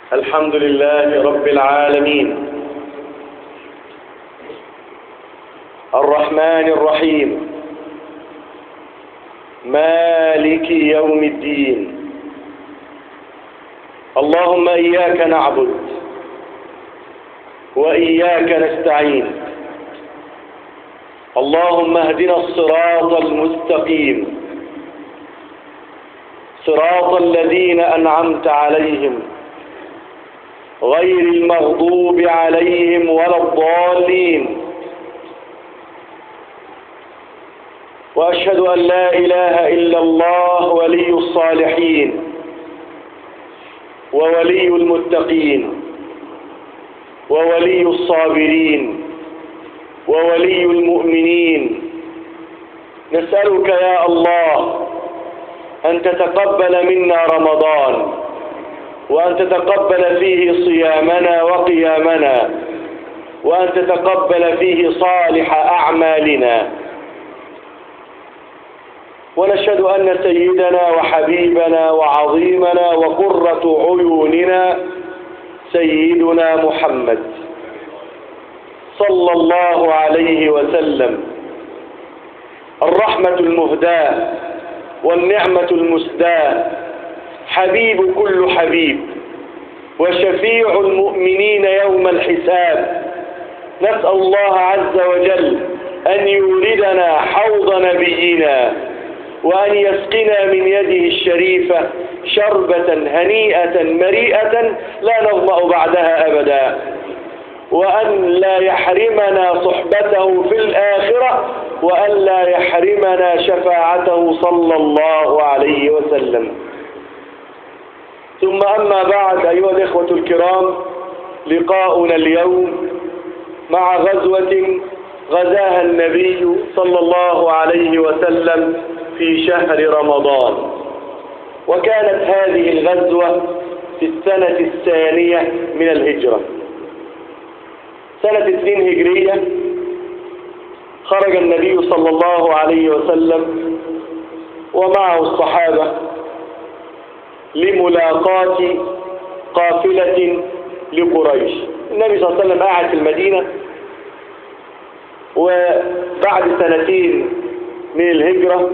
الحمد لله رب العالمين الرحمن الرحيم مالك يوم الدين اللهم إياك نعبد وإياك نستعين اللهم اهدنا الصراط المستقيم صراط الذين أنعمت عليهم غير المغضوب عليهم ولا الضالين وأشهد أن لا إله إلا الله ولي الصالحين وولي المتقين وولي الصابرين وولي المؤمنين نسألك يا الله أن تتقبل منا رمضان وأن تتقبل فيه صيامنا وقيامنا وأن تتقبل فيه صالح أعمالنا ونشهد أن سيدنا وحبيبنا وعظيمنا وقرة عيوننا سيدنا محمد صلى الله عليه وسلم الرحمة المهداة والنعمة المسداة حبيب كل حبيب وشفيع المؤمنين يوم الحساب نسأل الله عز وجل أن يوردنا حوض نبينا وأن يسقنا من يده الشريفة شربة هنيئة مريئة لا نظمأ بعدها أبدا وأن لا يحرمنا صحبته في الآخرة وأن لا يحرمنا شفاعته صلى الله عليه وسلم ثم أما بعد أيها الإخوة الكرام لقاؤنا اليوم مع غزوة غزاها النبي صلى الله عليه وسلم في شهر رمضان وكانت هذه الغزوة في السنة الثانية من الهجرة سنة اثنين هجرية خرج النبي صلى الله عليه وسلم ومعه الصحابة لملاقاة قافلة لقريش النبي صلى الله عليه وسلم قاعد في المدينة وبعد سنتين من الهجرة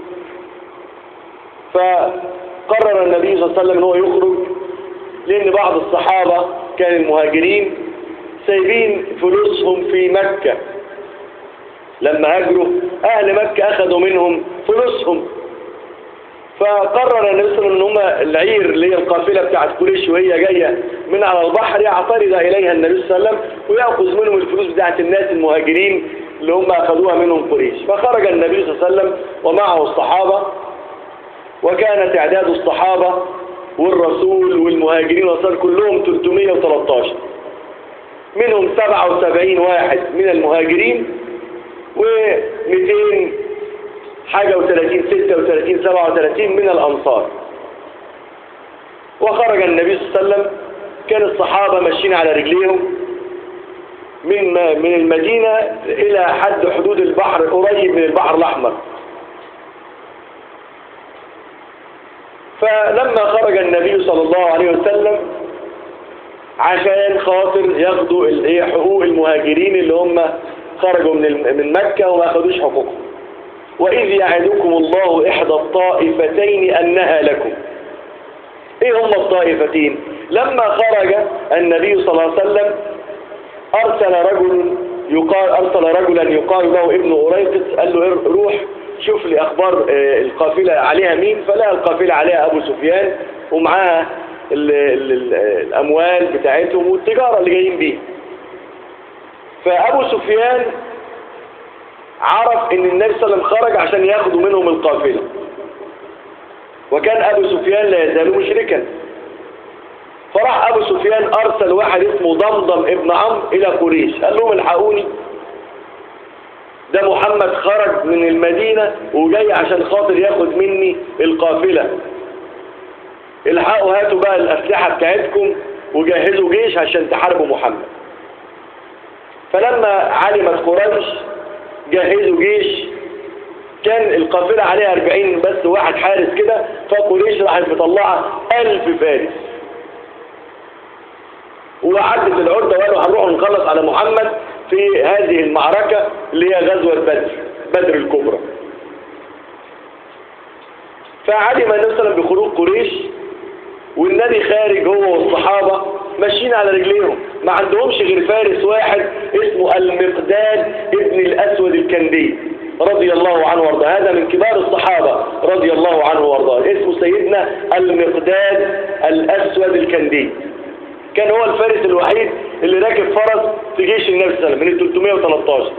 فقرر النبي صلى الله عليه وسلم ان هو يخرج لأن بعض الصحابة كان المهاجرين سايبين فلوسهم في مكة لما هاجروا أهل مكة أخذوا منهم فلوسهم فقرر النبي صلى الله عليه وسلم ان هم العير اللي هي القافله بتاعت قريش وهي جايه من على البحر يعترض اليها النبي صلى الله عليه وسلم وياخذ منهم الفلوس بتاعت الناس المهاجرين اللي هم اخذوها منهم قريش فخرج النبي صلى الله عليه وسلم ومعه الصحابه وكان تعداد الصحابه والرسول والمهاجرين والانصار كلهم 313 منهم 77 واحد من المهاجرين و200 حاجة و30 36 37 من الأنصار وخرج النبي صلى الله عليه وسلم كان الصحابة ماشيين على رجليهم من من المدينة إلى حد حدود البحر قريب من البحر الأحمر فلما خرج النبي صلى الله عليه وسلم عشان خاطر ياخدوا حقوق المهاجرين اللي هم خرجوا من من مكة وما أخدوش حقوقهم وإذ يعدكم الله إحدى الطائفتين أنها لكم إيه هم الطائفتين لما خرج النبي صلى الله عليه وسلم أرسل رجل يقال أرسل رجلا يقال له ابن أريقس قال له روح شوف لي أخبار القافلة عليها مين فلقى القافلة عليها أبو سفيان ومعاها ال ال ال الأموال بتاعتهم والتجارة اللي جايين بيها فأبو سفيان عرف ان النبي صلى الله عليه وسلم خرج عشان ياخدوا منهم القافلة وكان ابو سفيان لا يزال مشركا فراح ابو سفيان ارسل واحد اسمه ضمضم ابن عمرو الى قريش قال لهم الحقوني ده محمد خرج من المدينة وجاي عشان خاطر ياخد مني القافلة الحقوا هاتوا بقى الاسلحة بتاعتكم وجهزوا جيش عشان تحاربوا محمد فلما علمت قريش جهزوا جيش كان القافلة عليها 40 بس واحد حارس كده فقريش راحت مطلعة 1000 فارس وعدت العدة وقالوا هنروح نخلص على محمد في هذه المعركة اللي هي غزوة بدر بدر الكبرى فعلم النبي صلى الله عليه وسلم بخروج قريش والنبي خارج هو والصحابة ماشيين على رجليهم ما عندهمش غير فارس واحد اسمه المقداد ابن الأسود الكندي رضي الله عنه وارضاه هذا من كبار الصحابة رضي الله عنه وارضاه اسمه سيدنا المقداد الأسود الكندي كان هو الفارس الوحيد اللي راكب فرس في جيش النبي صلى الله عليه وسلم من 313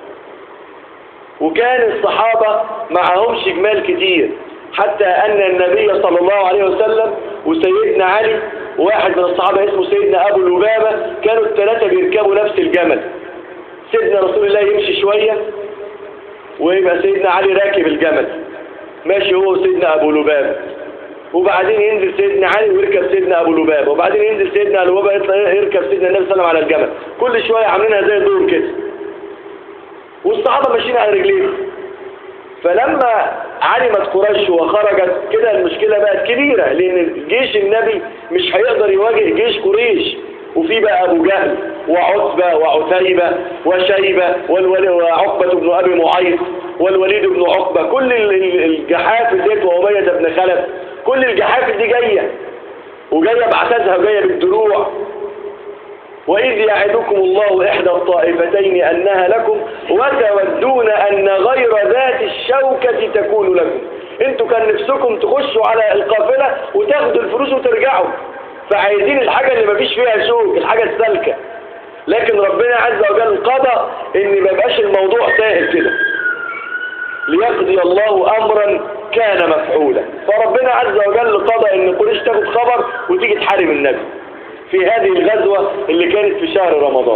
وكان الصحابة معهمش جمال كتير حتى أن النبي صلى الله عليه وسلم وسيدنا علي واحد من الصحابة اسمه سيدنا أبو لبابة كانوا الثلاثة بيركبوا نفس الجمل سيدنا رسول الله يمشي شوية ويبقى سيدنا علي راكب الجمل ماشي هو وسيدنا أبو لبابة وبعدين ينزل سيدنا علي ويركب سيدنا أبو لبابة وبعدين ينزل سيدنا أبو لبابة يطلع يركب سيدنا النبي صلى الله عليه وسلم على الجمل كل شوية عاملينها زي دور كده والصحابة ماشيين على رجليهم فلما علمت قريش وخرجت كده المشكلة بقت كبيرة لأن جيش النبي مش هيقدر يواجه جيش قريش وفي بقى أبو جهل وعتبة وعتيبة وشيبة والولي وعقبة بن أبي معيط والوليد بن عقبة كل الجحافل ديت وأمية بن خلف كل الجحافل دي جاية وجاية بعتزها وجاية بالدروع وإذ يعدكم الله إحدى الطائفتين أنها لكم وتودون أن غير ذات الشوكة تكون لكم انتوا كان نفسكم تخشوا على القافلة وتاخدوا الفلوس وترجعوا فعايزين الحاجة اللي مفيش فيها شوك الحاجة السالكة لكن ربنا عز وجل قضى ان ما يبقاش الموضوع سهل كده ليقضي الله امرا كان مفعولا فربنا عز وجل قضى ان قريش تاخد خبر وتيجي تحارب النبي في هذه الغزوة اللي كانت في شهر رمضان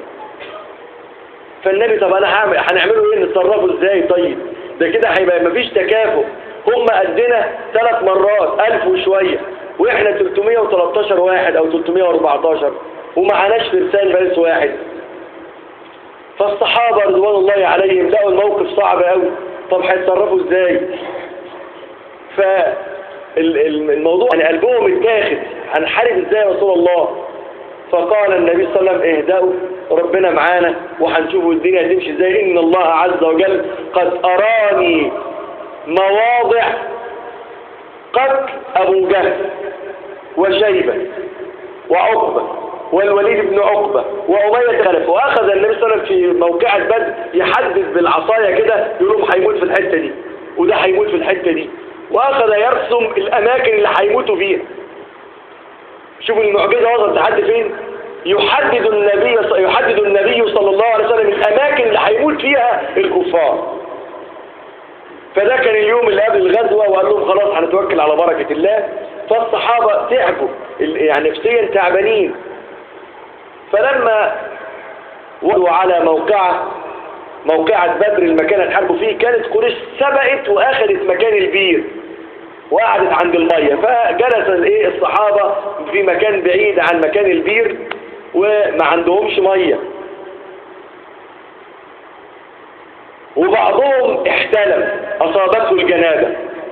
فالنبي طب انا هعمل هنعمله ايه نتصرفوا ازاي طيب ده كده هيبقى مفيش تكافؤ هم قدنا ثلاث مرات ألف وشوية واحنا 313 واحد او 314 ومعناش فرسان فارس واحد فالصحابة رضوان الله عليهم لقوا الموقف صعب قوي طب هيتصرفوا ازاي فالموضوع يعني قلبهم اتاخد هنحارب ازاي يا رسول الله فقال النبي صلى الله عليه وسلم اهدأوا ربنا معانا وهنشوفوا الدنيا هتمشي ازاي ان الله عز وجل قد اراني مواضع قتل ابو جهل وشيبة وعقبة والوليد بن عقبة وأمية خلف وأخذ النبي صلى الله عليه وسلم في موقعة بدر يحدد بالعصاية كده يقولهم هيموت في الحتة دي وده هيموت في الحتة دي وأخذ يرسم الأماكن اللي هيموتوا فيها شوفوا المعجزة وصلت لحد فين يحدد النبي يحدد النبي صلى الله عليه وسلم الأماكن اللي هيموت فيها الكفار فده كان اليوم اللي قبل الغزوة وقال لهم خلاص هنتوكل على بركة الله فالصحابة تعبوا يعني نفسيا تعبانين فلما وضعوا على موقعة موقعة بدر المكان اللي حاربوا فيه كانت قريش سبقت واخدت مكان البير وقعدت عند المية فجلس الايه الصحابة في مكان بعيد عن مكان البير وما عندهمش مية وبعضهم احتلم اصابته الجنابة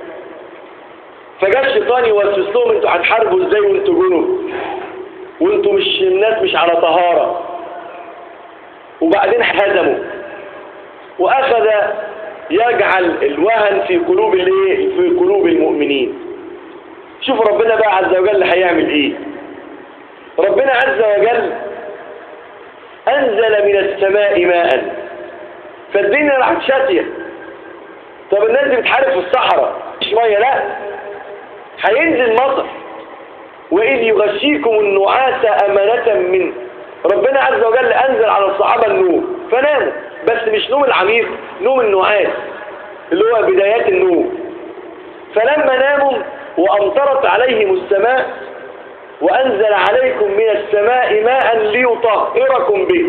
فجاء الشيطان يوسوس لهم انتوا هتحاربوا ازاي وانتوا جنوب وانتوا مش الناس مش على طهارة وبعدين هزموا واخذ يجعل الوهن في قلوب الايه في قلوب المؤمنين شوف ربنا بقى عز وجل هيعمل ايه ربنا عز وجل انزل من السماء ماء فالدنيا راحت شاتيه طب الناس دي بتحارب في الصحراء مش ميه لا هينزل مطر وإذ يغشيكم النعاس أمانة منه ربنا عز وجل أنزل على الصحابة النوم فناموا بس مش نوم العميق نوم النعاس اللي هو بدايات النوم فلما ناموا وأمطرت عليهم السماء وأنزل عليكم من السماء ماء ليطهركم به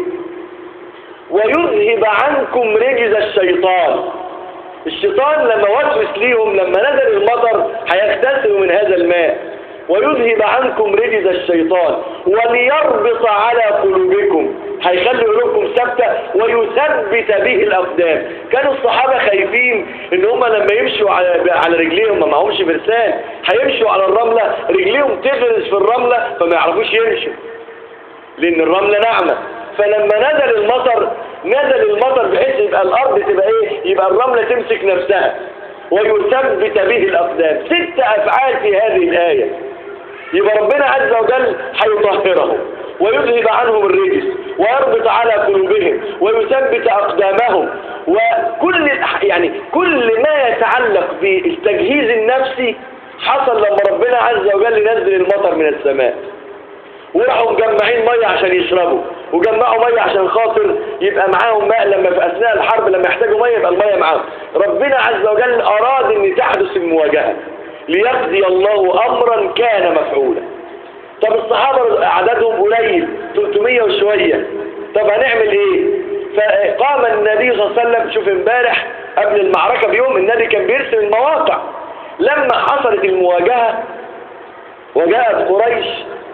ويذهب عنكم رجز الشيطان الشيطان لما وسوس ليهم لما نزل المطر هيغتسلوا من هذا الماء ويذهب عنكم رجز الشيطان وليربط على قلوبكم هيخلي قلوبكم ثابتة ويثبت به الأقدام كانوا الصحابة خايفين ان هم لما يمشوا على, على رجليهم ما معهمش فرسان هيمشوا على الرملة رجليهم تغرز في الرملة فما يعرفوش يمشوا لأن الرملة ناعمة فلما نزل المطر نزل المطر بحيث يبقى الأرض تبقى إيه يبقى الرملة تمسك نفسها ويثبت به الأقدام ست أفعال في هذه الآية يبقى ربنا عز وجل هيطهرهم ويذهب عنهم الرجس ويربط على قلوبهم ويثبت أقدامهم وكل يعني كل ما يتعلق بالتجهيز النفسي حصل لما ربنا عز وجل ينزل المطر من السماء وراحوا مجمعين ميه عشان يشربوا وجمعوا ميه عشان خاطر يبقى معاهم ماء لما في اثناء الحرب لما يحتاجوا ميه يبقى الميه معاهم ربنا عز وجل اراد ان تحدث المواجهه ليقضي الله امرا كان مفعولا طب الصحابه عددهم قليل 300 وشويه طب هنعمل ايه فقام النبي صلى الله عليه وسلم شوف امبارح قبل المعركه بيوم النبي كان بيرسم المواقع لما حصلت المواجهه وجاءت قريش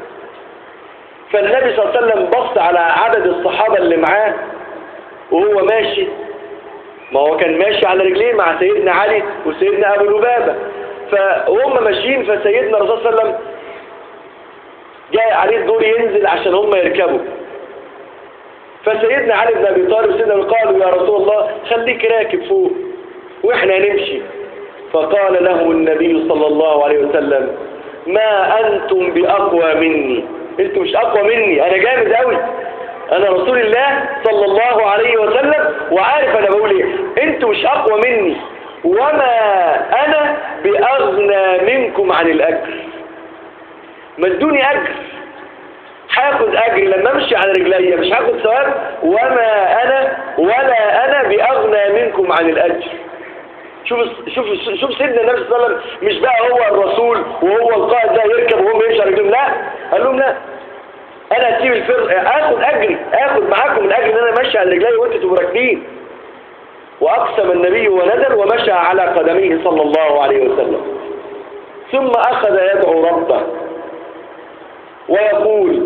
فالنبي صلى الله عليه وسلم بص على عدد الصحابة اللي معاه وهو ماشي ما هو كان ماشي على رجليه مع سيدنا علي وسيدنا أبو لبابة فهم ماشيين فسيدنا الرسول صلى الله عليه وسلم جاء عليه الدور ينزل عشان هم يركبوا فسيدنا علي بن أبي طالب وسيدنا قالوا يا رسول الله خليك راكب فوق وإحنا هنمشي فقال له النبي صلى الله عليه وسلم ما أنتم بأقوى مني انتوا مش اقوى مني انا جامد قوي انا رسول الله صلى الله عليه وسلم وعارف انا بقول ايه انتوا مش اقوى مني وما انا باغنى منكم عن الاجر ما ادوني اجر هاخد اجر لما امشي على رجليا مش هاخد ثواب وما انا ولا انا باغنى منكم عن الاجر شوف شوف شوف سيدنا النبي صلى الله عليه وسلم مش بقى هو الرسول وهو القائد ده يركب وهم يمشي على رجلهم لا قال لهم لا انا اسيب الفرق اخد اجري اخد معاكم من اجل ان انا ماشي على رجلي وانتوا تبقوا راكبين واقسم النبي ونزل ومشى على قدميه صلى الله عليه وسلم ثم اخذ يدعو ربه ويقول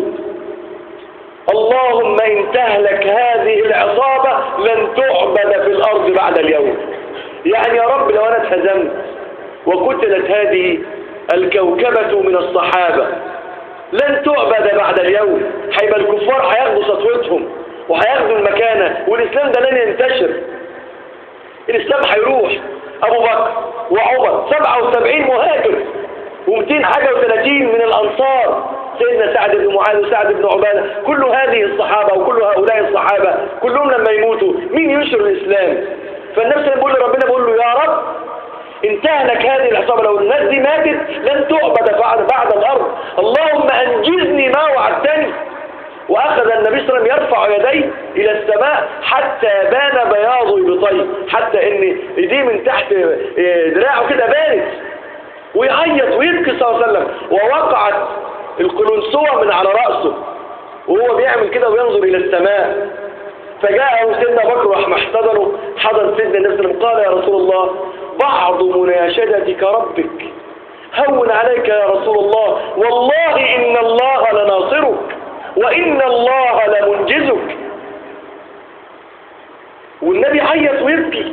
اللهم ان تهلك هذه العصابه لن تعبد في الارض بعد اليوم يعني يا رب لو انا اتهزمت وقتلت هذه الكوكبة من الصحابة لن تعبد بعد اليوم هيبقى الكفار هياخدوا سطوتهم وهياخدوا المكانة والإسلام ده لن ينتشر الإسلام هيروح أبو بكر وعمر 77 مهاجر و200 حاجة و30 من الأنصار سيدنا سعد بن معاذ وسعد بن عبادة كل هذه الصحابة وكل هؤلاء الصحابة كلهم لما يموتوا مين ينشر الإسلام فالنفس اللي بيقول لربنا بيقول له يا رب انتهلك هذه العصابة لو الناس دي ماتت لن تعبد بعد, بعد الأرض اللهم أنجزني ما وعدتني وأخذ النبي صلى الله عليه وسلم يرفع يديه إلى السماء حتى بان بياض إبطيه حتى إن إيديه من تحت دراعه كده بانت ويعيط ويبكي صلى الله عليه وسلم ووقعت القلنسوة من على رأسه وهو بيعمل كده وينظر إلى السماء فجاءه سيدنا بكر راح محتضنه حضر سيدنا النبي صلى الله عليه وسلم قال يا رسول الله بعض مناشدتك ربك هون عليك يا رسول الله والله إن الله لناصرك وإن الله لمنجزك والنبي عيط ويبكي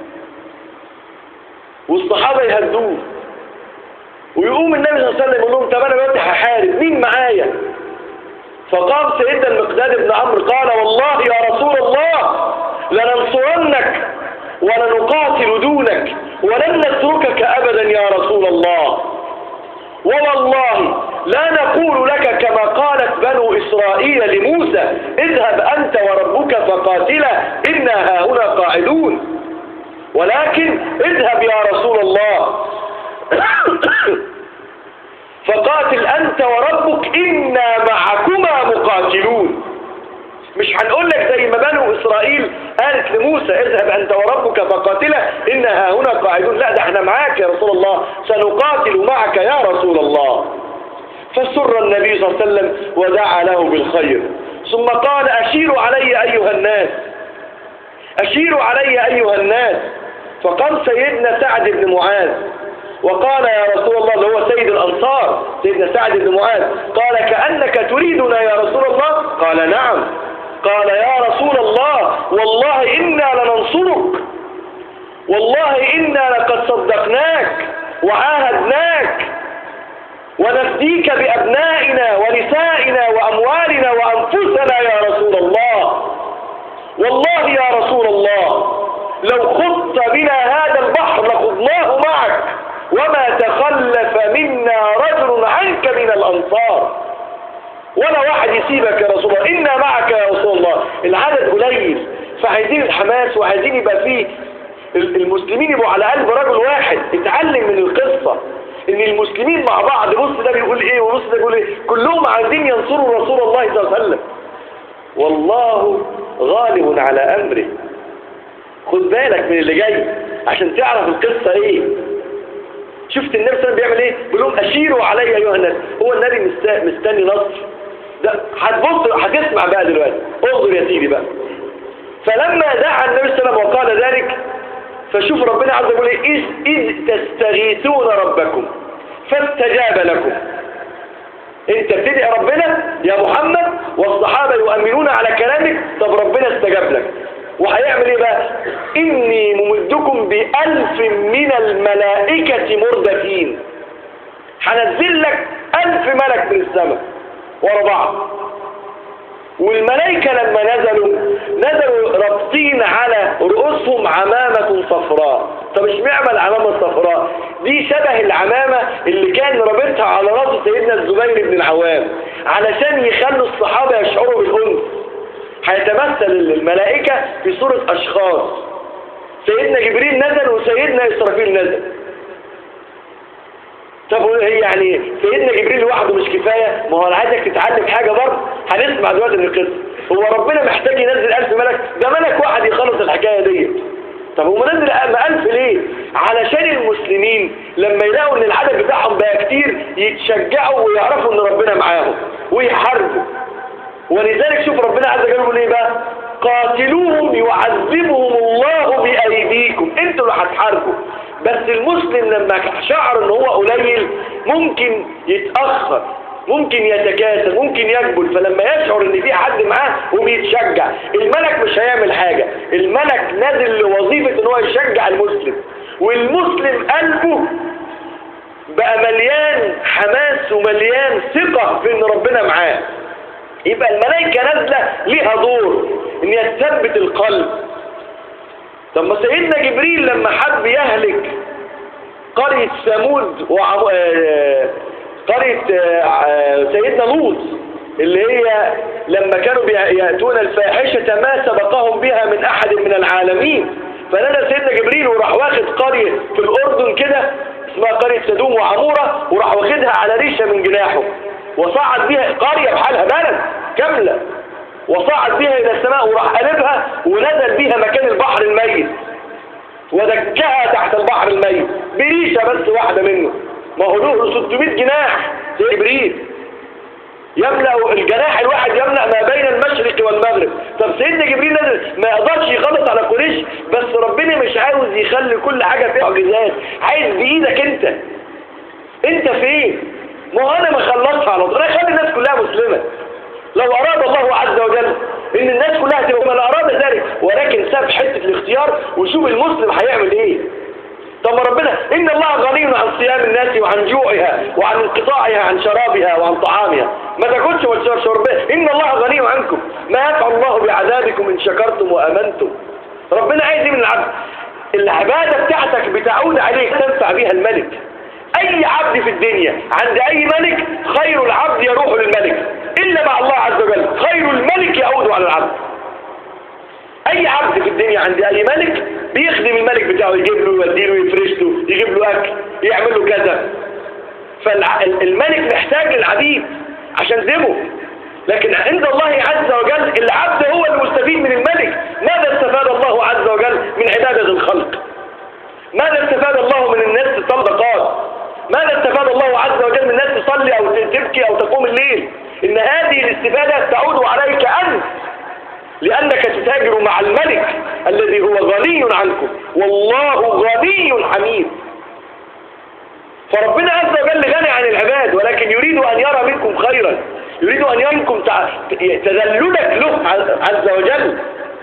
والصحابة يهدوه ويقوم النبي صلى الله عليه وسلم يقول لهم طب انا دلوقتي هحارب مين معايا فقام سيدنا المقداد بن عمرو قال والله يا رسول الله لننصرنك ولنقاتل دونك ولن نتركك ابدا يا رسول الله ووالله لا نقول لك كما قالت بنو إسرائيل لموسى اذهب أنت وربك فقاتلا إنا هاهنا قاعدون ولكن اذهب يا رسول الله فقاتل أنت وربك إنا معكما مقاتلون مش هنقول لك زي ما بنو إسرائيل قالت لموسى اذهب أنت وربك فقاتلا إنا هنا قاعدون لا ده احنا معاك يا رسول الله سنقاتل معك يا رسول الله فسر النبي صلى الله عليه وسلم ودعا له بالخير ثم قال أشيروا علي أيها الناس أشيروا علي أيها الناس فقام سيدنا سعد بن معاذ وقال يا رسول الله اللي هو سيد الأنصار سيدنا سعد بن معاذ قال كأنك تريدنا يا رسول الله قال نعم قال يا رسول الله والله إنا لننصرك والله إنا لقد صدقناك وعاهدناك ونفديك بأبنائنا ونسائنا وأموالنا وأنفسنا لو خضت بنا هذا البحر لخضناه معك وما تخلف منا رجل عنك من الأنصار ولا واحد يسيبك يا رسول الله إنا معك يا رسول الله العدد قليل فعايزين الحماس وعايزين يبقى فيه المسلمين يبقوا على قلب رجل واحد اتعلم من القصة ان المسلمين مع بعض بص ده بيقول ايه وبص ده بيقول ايه كلهم عايزين ينصروا رسول الله صلى الله عليه وسلم والله غالب على امره خد بالك من اللي جاي عشان تعرف القصة ايه شفت النبي صلى الله عليه وسلم بيعمل ايه بيقول لهم اشيروا علي ايها الناس هو النبي مست- مستني نصر ده هتبص هتسمع بقى دلوقتي انظر يا سيدي بقى فلما دعا النبي صلى الله عليه وسلم وقال ذلك فشوف ربنا عز وجل إذ, إذ تستغيثون ربكم فاستجاب لكم انت بتدعي ربنا يا محمد والصحابة يؤمنون على كلامك طب ربنا استجاب لك وهيعمل ايه بقى اني ممدكم بألف من الملائكة مردفين هنزل لك ألف ملك من السماء ورا بعض والملائكة لما نزلوا نزلوا رابطين على رؤوسهم عمامة صفراء طب اشمعنى العمامة الصفراء دي شبه العمامة اللي كان رابطها على راس سيدنا الزبير بن العوام علشان يخلوا الصحابة يشعروا بالأنس هيتمثل الملائكة في صورة أشخاص سيدنا جبريل نزل وسيدنا إسرافيل نزل طب هي يعني سيدنا جبريل لوحده مش كفاية ما هو انا عايزك تتعلم حاجة برضه هنسمع دلوقتي من القصة هو ربنا محتاج ينزل ألف ملك ده ملك واحد يخلص الحكاية دي طب هو منزل ألف ليه علشان المسلمين لما يلاقوا ان العدد بتاعهم بقى كتير يتشجعوا ويعرفوا ان ربنا معاهم ويحاربوا ولذلك شوف ربنا عز وجل يقول ايه بقى قاتلوهم يعذبهم الله بأيديكم انتوا اللي هتحاربوا بس المسلم لما شعر ان هو قليل ممكن يتأخر ممكن يتكاسل ممكن يجبل فلما يشعر ان في حد معاه وبيتشجع الملك مش هيعمل حاجة الملك نازل لوظيفة ان هو يشجع المسلم والمسلم قلبه بقى مليان حماس ومليان ثقة في ان ربنا معاه يبقى الملائكة نازلة ليها دور ان هي تثبت القلب طب ما سيدنا جبريل لما حب يهلك قرية ثمود وعم... آه... قرية آه... سيدنا لوط اللي هي لما كانوا يأتون الفاحشة ما سبقهم بها من أحد من العالمين فنادى سيدنا جبريل وراح واخد قرية في الأردن كده اسمها قرية سدوم وعمورة وراح واخدها على ريشة من جناحه وصعد بها قرية بحالها بلد كاملة وصعد بها إلى السماء وراح قلبها ونزل بها مكان البحر الميت ودكها تحت البحر الميت بريشة بس واحدة منه ما هو له 600 جناح زي جبريل يملأ الجناح الواحد يملأ ما بين المشرق والمغرب طب سيدنا جبريل نزل ما يقدرش يخلص على قريش بس ربنا مش عاوز يخلي كل حاجة فيها معجزات عايز بإيدك انت انت فين ما هو انا ما خلصها على طول انا خلي الناس كلها مسلمة لو اراد الله عز وجل ان الناس كلها تبقى ما اراد ذلك ولكن ساب حتة الاختيار وشوف المسلم هيعمل ايه طب ربنا ان الله غني عن صيام الناس وعن جوعها وعن انقطاعها عن شرابها وعن طعامها ما تاكلش وتشرب شربها ان الله غني عنكم ما يفعل الله بعذابكم ان شكرتم وامنتم ربنا عايز من العبد العبادة بتاعتك بتعود عليك تنفع بها الملك اي عبد في الدنيا عند اي ملك خير العبد يروح للملك الا مع الله عز وجل خير الملك يعود على العبد اي عبد في الدنيا عند اي ملك بيخدم الملك بتاعه يجيب له يودي له يفرش له يجيب له اكل يعمل له كذا فالملك محتاج للعبيد عشان ذمه لكن عند الله عز وجل العبد هو المستفيد من الملك ماذا استفاد الله عز وجل من عبادة الخلق ماذا استفاد الله من الناس الصدقات ماذا استفاد الله عز وجل من الناس تصلي او تبكي او تقوم الليل ان هذه الاستفادة تعود عليك انت لأنك تتاجر مع الملك الذي هو غني عنكم والله غني حميد فربنا عز وجل غني عن العباد ولكن يريد أن يرى منكم خيرا يريد أن يرى منكم تذللك له عز وجل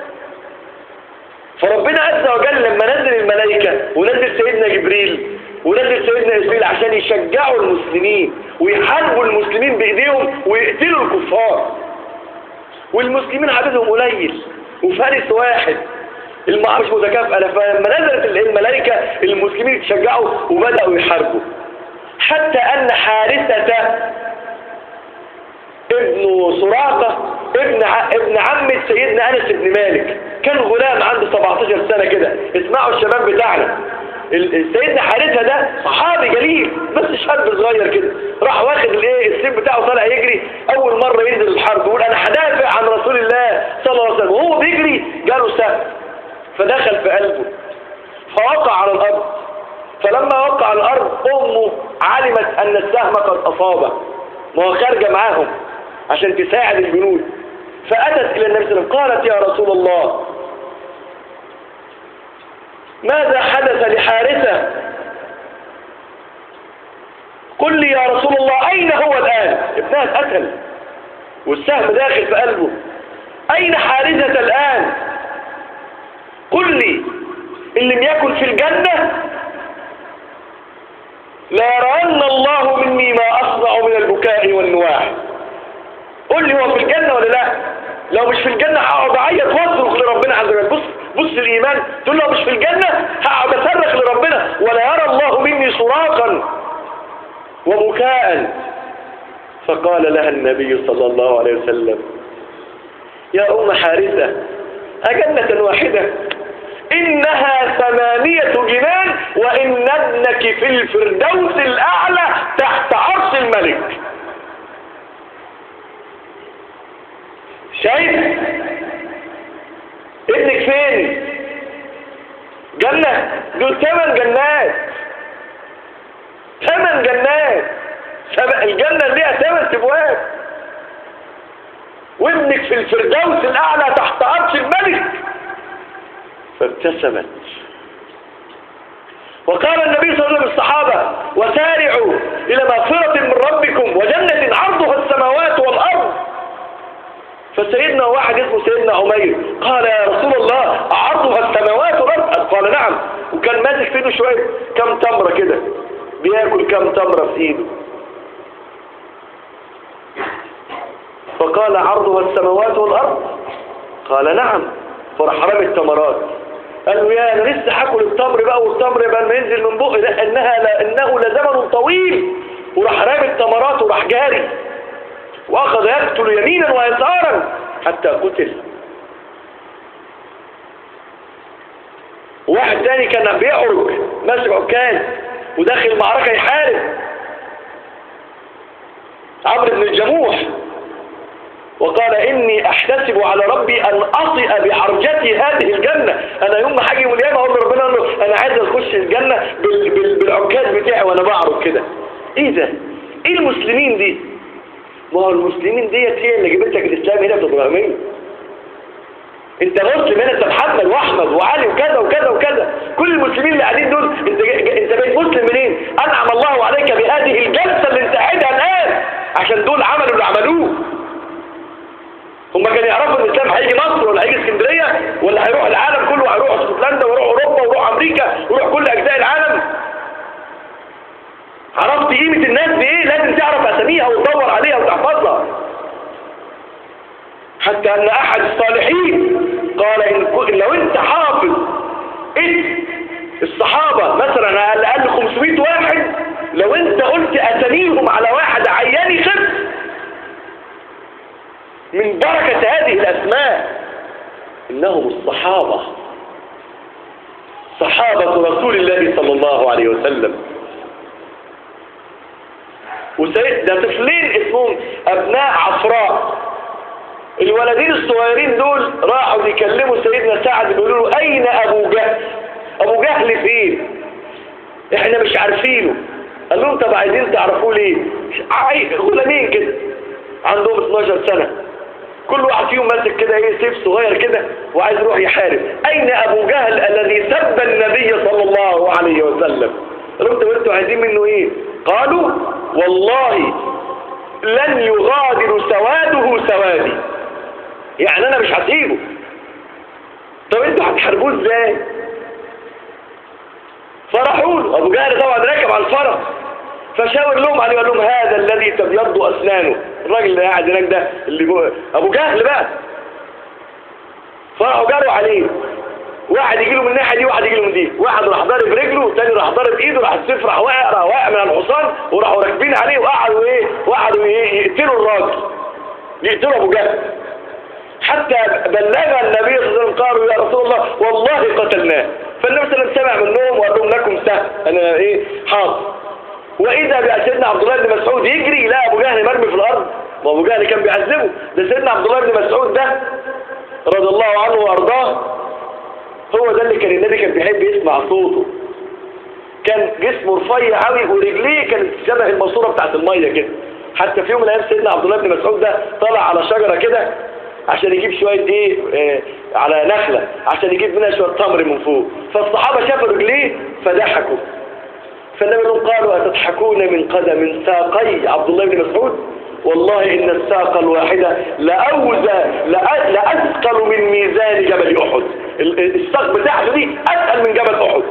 فربنا عز وجل لما نزل الملائكة ونزل سيدنا جبريل ونزل سيدنا إسرائيل عشان يشجعوا المسلمين ويحاربوا المسلمين بإيديهم ويقتلوا الكفار والمسلمين عددهم قليل وفارس واحد المعركة مش متكافئة فلما نزلت الملائكة المسلمين اتشجعوا وبدأوا يحاربوا حتى أن حارثة ابن سراقة ابن ع... ابن عمة سيدنا أنس بن مالك كان غلام عنده 17 سنة كده اسمعوا الشباب بتاعنا ال- سيدنا حارثة ده صحابي جليل بس شاب صغير كده راح واخد الايه السيف بتاعه طالع يجري اول مرة ينزل الحرب يقول انا هدافع عن رسول الله صلى الله عليه وسلم وهو بيجري جاله سهم فدخل في قلبه فوقع على الارض فلما وقع على الارض امه علمت ان السهم قد اصابه ما هو خارجه معاهم عشان تساعد الجنود فاتت الى النبي صلى الله عليه وسلم قالت يا رسول الله ماذا حدث لحارثة قل لي يا رسول الله أين هو الآن ابنها اتقتل والسهم داخل في قلبه أين حارثة الآن قل لي إن لم يكن في الجنة لا يرون الله مني ما أصنع من البكاء والنواح قل لي هو في الجنة ولا لا لو مش في الجنة هقعد أعيط واصرخ لربنا عز وجل بص بص الإيمان تقول له مش في الجنة هقعد أصرخ لربنا ولا يرى الله مني صراخا وبكاء فقال لها النبي صلى الله عليه وسلم يا أم حارثة أجنة واحدة إنها ثمانية جنان وإن ابنك في الفردوس الأعلى تحت عرش الملك شايف ابنك فين جنة دول ثمان جنات ثمان جنات سب- الجنة ليها ثمان تبواب وابنك في الفردوس الأعلى تحت عرش الملك فابتسمت وقال النبي صلى الله عليه وسلم للصحابة وسارعوا إلى مغفرة من ربكم وجنة عرضها السماوات والأرض فسيدنا واحد اسمه سيدنا عمير قال يا رسول الله عرضها السماوات والأرض قال نعم وكان ماسك في ايده شوية كم تمرة كده بياكل كم تمرة في ايده فقال عرضها السماوات والأرض قال نعم فراح رمي التمرات قال له يا انا لسه هاكل التمر بقى والتمر يبقى ما ينزل من بقي لا انها لا انه لزمن طويل وراح رامي التمرات وراح جاري واخذ يقتل يمينا ويسارا حتى قتل واحد تاني كان بيعرج ماسك عكاز وداخل معركة يحارب عمرو بن الجموح وقال إني أحتسب على ربي أن أطئ بعرجتي هذه الجنة أنا يوم ما حاجي يوم القيامة أقول لربنا أقول له أنا عايز أخش الجنة بال بال بالعكاز بتاعي وأنا بعرج كده إيه ده؟ إيه المسلمين دي؟ ما هو المسلمين ديت هي اللي جابت لك الإسلام هنا في إبراهيمية انت مسلم هنا انت محمد واحمد وعلي وكذا وكذا وكذا كل المسلمين اللي قاعدين دول انت جا- انت بقيت مسلم منين انعم الله عليك بهذه الجلسه اللي انت قاعدها الان عشان دول عملوا اللي عملوه هم كانوا يعرفوا ان الاسلام هيجي مصر ولا هيجي اسكندريه ولا هيروح العالم كله هيروح اسكتلندا ويروح اوروبا ويروح امريكا ويروح كل اجزاء العالم عرفت قيمه الناس بايه لازم تعرف اساميها وتدور عليها وتحفظها حتى ان احد الصالحين قال إن كو- لو انت حافظ اسم الصحابة مثلا على الاقل 500 واحد لو انت قلت اساميهم على واحد عياني خف من بركة هذه الاسماء انهم الصحابة صحابة رسول الله صلى الله عليه وسلم وسيد ده طفلين اسمهم ابناء عفراء الولدين الصغيرين دول راحوا يكلموا سيدنا سعد بيقولوا له اين ابو جهل ابو جهل فين احنا مش عارفينه قال لهم طب عايزين تعرفوه ليه عاي- غلامين كده عندهم 12 سنة كل واحد فيهم ماسك كده ايه سيف صغير كده وعايز يروح يحارب اين ابو جهل الذي سب النبي صلى الله عليه وسلم قال لهم طب انتوا عايزين منه ايه قالوا والله لن يغادر سواده سوادي يعني انا مش هسيبه طب انتوا هتحاربوه ازاي فرحوا له ابو جهل طبعا راكب على الفرس فشاور لهم عليه قال لهم هذا الذي تبيض اسنانه الراجل اللي قاعد هناك ده اللي بو... ابو جهل بقى فراحوا جروا عليه واحد يجي له من الناحيه دي واحد يجي له من دي واحد راح ضارب رجله والتاني راح ضارب ايده راح السيف راح واقع راح واقع من الحصان وراحوا راكبين عليه وقعدوا ايه وقعدوا ايه يقتلوا الراجل يقتلوا ابو جهل حتى بلغ النبي صلى الله عليه وسلم قالوا يا رسول الله والله قتلناه فالنبي صلى الله عليه وسلم سمع منهم وقال لهم لكم سهم انا ايه حاضر واذا بقى سيدنا عبد الله بن مسعود يجري لا ابو جهل مرمي في الارض ما ابو جهل كان بيعذبه ده سيدنا عبد الله بن مسعود ده رضي الله عنه وارضاه هو ده اللي كان النبي كان بيحب يسمع صوته كان جسمه رفيع قوي ورجليه كانت شبه الماسوره بتاعت الميه كده حتى في يوم من الايام سيدنا عبد الله بن مسعود ده طلع على شجره كده عشان يجيب شويه ايه آه على نخله عشان يجيب منها شويه تمر من فوق فالصحابه شافوا رجليه فضحكوا فالنبي لهم قالوا أتضحكون من قدم ساقي عبد الله بن مسعود والله إن الساق الواحدة لأوزى لأ- لأثقل من ميزان جبل أحد ال- الساق بتاعته دي أثقل من جبل أحد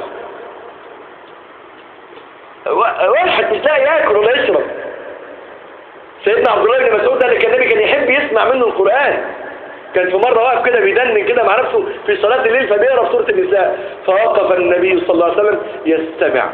وا- واحد مش لاقي ياكل ولا يشرب سيدنا عبد الله بن مسعود ده اللي كان النبي كان يحب يسمع منه القرآن كان في مرة واقف كده بيدنن كده مع نفسه في صلاة الليل فبيقرا في سورة النساء فوقف النبي صلى الله عليه وسلم يستمع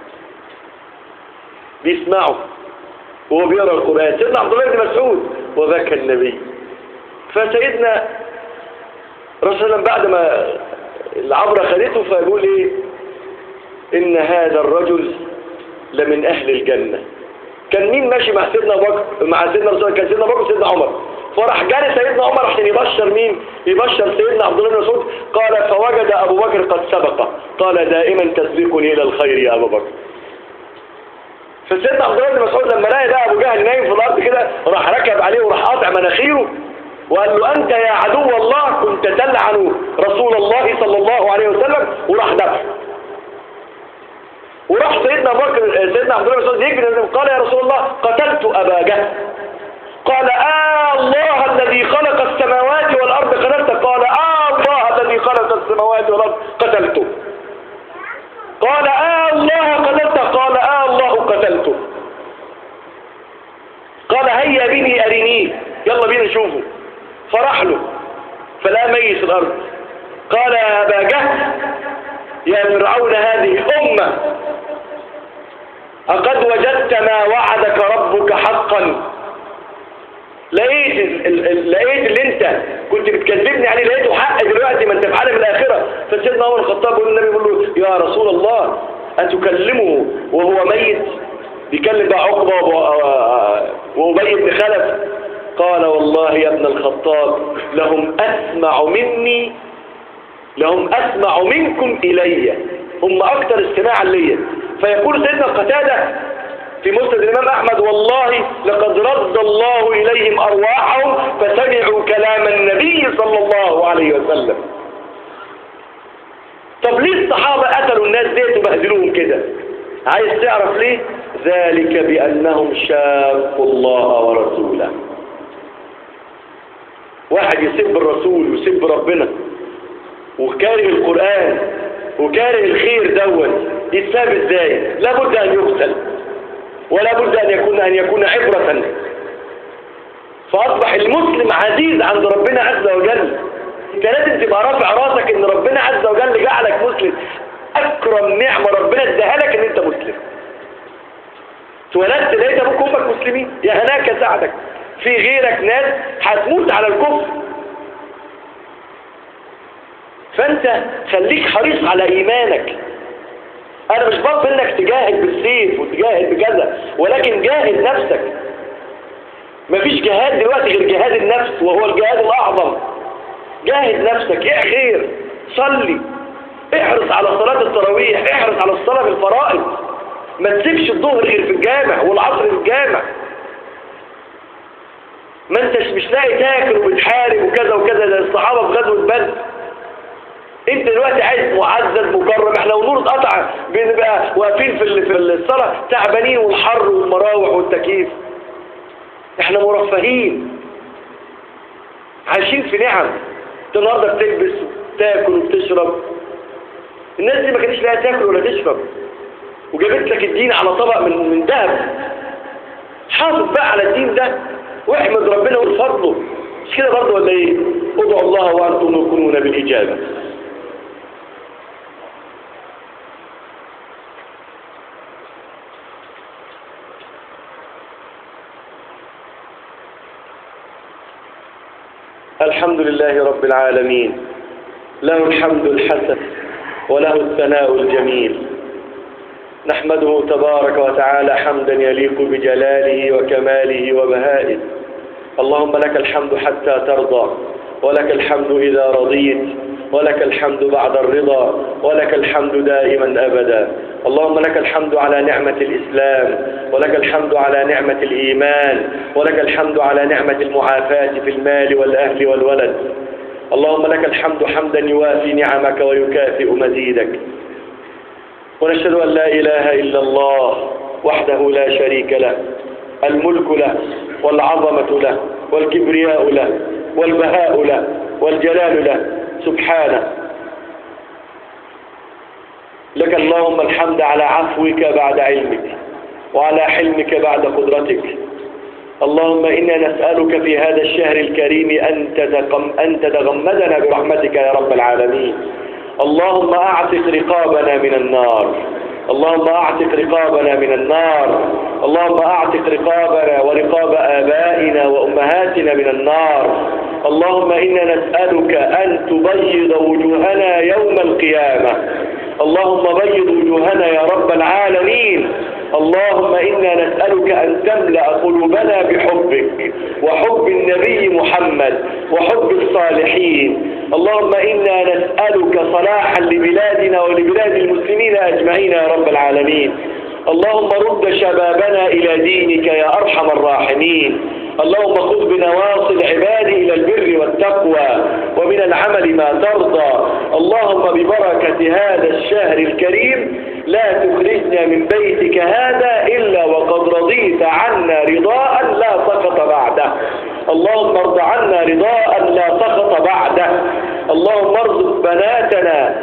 بيسمعه وهو بيقرا القرآن سيدنا عبد الله بن مسعود وبكى النبي فسيدنا رسول الله بعد ما العبرة خدته فيقول ايه ان هذا الرجل لمن اهل الجنة كان مين ماشي مع سيدنا ابو بكر مع سيدنا رسول الله كان سيدنا ابو بكر وسيدنا عمر فراح جالي سيدنا عمر عشان يبشر مين يبشر سيدنا عبد الله بن مسعود قال فوجد ابو بكر قد سبق قال دائما تسبقني الى الخير يا ابو بكر فسيدنا عبد الله بن مسعود لما لقى بقى ابو جهل نايم في الارض كده راح ركب عليه وراح قاطع مناخيره وقال له انت يا عدو الله كنت تلعن رسول الله صلى الله عليه وسلم وراح ذبحه وراح سيدنا ابو بكر سيدنا عبد الله بن مسعود يجري قال يا رسول الله قتلت ابا جهل قال آه الله الذي خلق السماوات والارض قتلته قال آه الله الذي خلق السماوات والارض قتلته قال آه الله قتلته قال آه الله قتلته قال هيا بني أرنيه يلا بينا نشوفه فراح له فلا ميت في الأرض قال يا أبا جهل يا فرعون هذه أمة أقد وجدت ما وعدك ربك حقا لقيت ال- ال- لقيت اللي انت كنت بتكذبني عليه لقيته حق دلوقتي ما انت في عالم الاخره فسيدنا عمر الخطاب يقول النبي يقول له يا رسول الله اتكلمه وهو ميت بيكلم بقى عقبه وأبو- وابي بن خلف قال والله يا ابن الخطاب لهم اسمع مني لهم اسمع منكم الي هم اكثر استماعا ليا فيقول سيدنا قتاده في مسند الإمام أحمد والله لقد رد الله إليهم أرواحهم فسمعوا كلام النبي صلى الله عليه وسلم طب ليه الصحابة قتلوا الناس ديت وبهدلوهم كده عايز تعرف ليه ذلك بأنهم شاقوا الله ورسوله واحد يسب الرسول ويسب ربنا وكاره القرآن وكاره الخير دوت يتساب ازاي لابد ان يقتل ولا بد أن يكون أن يكون عبرة فأصبح المسلم عزيز عند ربنا عز وجل انت لازم تبقى رافع راسك ان ربنا عز وجل جعلك مسلم اكرم نعمة ربنا اداها لك ان انت مسلم اتولدت لقيت ابوك وامك مسلمين يا هناك ساعدك في غيرك ناس هتموت على الكفر فانت خليك حريص على ايمانك انا مش بطلب انك تجاهد بالسيف وتجاهد بكذا ولكن جاهد نفسك مفيش جهاد دلوقتي غير جهاد النفس وهو الجهاد الاعظم جاهد نفسك ايه خير صلي احرص على صلاة التراويح احرص على الصلاة بالفرائض ما تسيبش الظهر غير في الجامع والعصر في الجامع ما انتش مش لاقي تاكل وبتحارب وكذا وكذا زي الصحابة في غزوة بدر انت دلوقتي عايز معزز مكرم احنا ونور اتقطع بنبقى واقفين في ال- في الصلاة تعبانين والحر والمراوح والتكييف احنا مرفهين عايشين في نعم انت النهارده بتلبس وتاكل وبتشرب الناس دي ما كانتش لاقيه تاكل ولا تشرب وجابت لك الدين على طبق من من ذهب حافظ بقى على الدين ده واحمد ربنا وفضله مش كده برضه ولا ايه ادعوا الله وانتم موقنون بالاجابه الحمد لله رب العالمين له الحمد الحسن وله الثناء الجميل نحمده تبارك وتعالى حمدا يليق بجلاله وكماله وبهائه اللهم لك الحمد حتى ترضى ولك الحمد إذا رضيت ولك الحمد بعد الرضا ولك الحمد دائما أبدا اللهم لك الحمد على نعمة الإسلام ولك الحمد على نعمة الإيمان ولك الحمد على نعمة المعافاة في المال والأهل والولد اللهم لك الحمد حمدا يوافي نعمك ويكافئ مزيدك ونشهد أن لا إله إلا الله وحده لا شريك له الملك له والعظمة له والكبرياء له والبهاء له والجلال له سبحانه لك اللهم الحمد على عفوك بعد علمك وعلى حلمك بعد قدرتك اللهم إنا نسألك في هذا الشهر الكريم أن تتقم أن تتغمدنا برحمتك يا رب العالمين اللهم أعتق رقابنا من النار اللهم أعتق رقابنا من النار اللهم أعتق رقابنا ورقاب آبائنا وأمهاتنا من النار اللهم إنا نسألك أن تبيض وجوهنا يوم القيامة اللهم بيض وجوهنا يا رب العالمين اللهم إنا نسألك أن تملأ قلوبنا بحبك وحب النبي محمد وحب الصالحين اللهم إنا نسألك صلاحا لبلادنا ولبلاد المسلمين أجمعين يا رب العالمين اللهم رد شبابنا إلى دينك يا أرحم الراحمين اللهم خذ بنواصي العباد إلى البر والتقوى ومن العمل ما ترضى اللهم ببركة هذا الشهر الكريم لا تخرجنا من بيتك هذا إلا وقد رضيت عنا رضاء لا سقط بعده اللهم ارض عنا رضاء لا سخط بعده اللهم ارزق بناتنا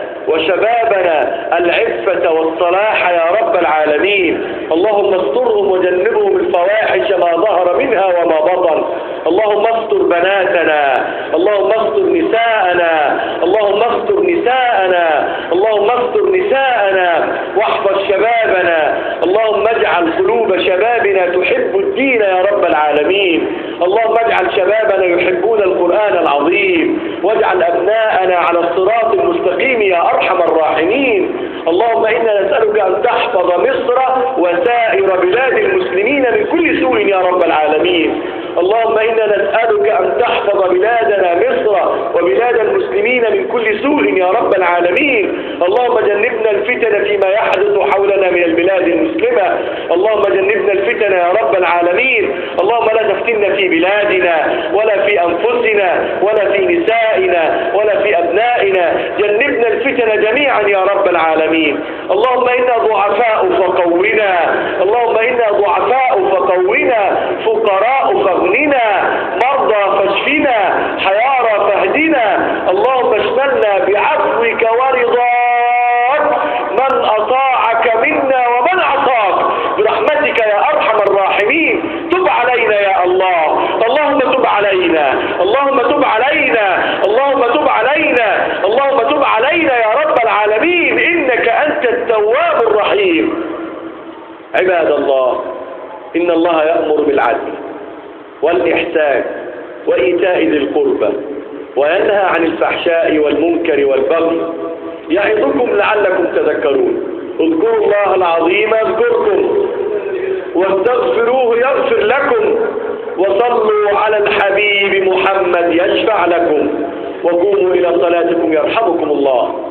وشبابنا العفة والصلاح يا رب العالمين اللهم استرهم وجنبهم الفواحش ما ظهر منها وما بطن اللهم استر بناتنا اللهم استر نساءنا اللهم استر نساءنا اللهم استر نساءنا واحفظ شبابنا اللهم اجعل قلوب شبابنا تحب الدين يا رب العالمين اللهم اجعل شبابنا يحبون القرآن العظيم واجعل أبناءنا على الصراط المستقيم يا أرحم الراحمين اللهم إنا نسألك أن تحفظ مصر وسائر بلاد المسلمين من كل سوء يا رب العالمين اللهم إنا نسألك أن تحفظ بلادنا مصر وبلاد المسلمين من كل سوء يا رب العالمين اللهم جنبنا الفتن فيما يحدث حولنا من البلاد المسلمة اللهم جنبنا الفتن يا رب العالمين اللهم لا تفتنا في بلادنا ولا في أنفسنا ولا في نسائنا ولا في أبنائنا جنبنا الفتن جميعا يا رب العالمين اللهم إنا ضعفاء فقونا اللهم إنا ضعفاء فقونا فقراء فاغننا مرضى فاشفنا حيارى فاهدنا اللهم اشملنا بعفوك ورضاك من أطاعك منا ومن عصاك برحمتك يا أرحم الراحمين تب علينا يا الله اللهم تب علينا اللهم تب علينا اللهم تب علينا اللهم تب علينا يا رب العالمين إنك أنت التواب الرحيم عباد الله إن الله يأمر بالعدل والإحسان وإيتاء ذي القربى وينهى عن الفحشاء والمنكر والبغي يعظكم لعلكم تذكرون اذكروا الله العظيم اذكركم واستغفروه يغفر لكم وصلوا على الحبيب محمد يشفع لكم وقوموا إلى صلاتكم يرحمكم الله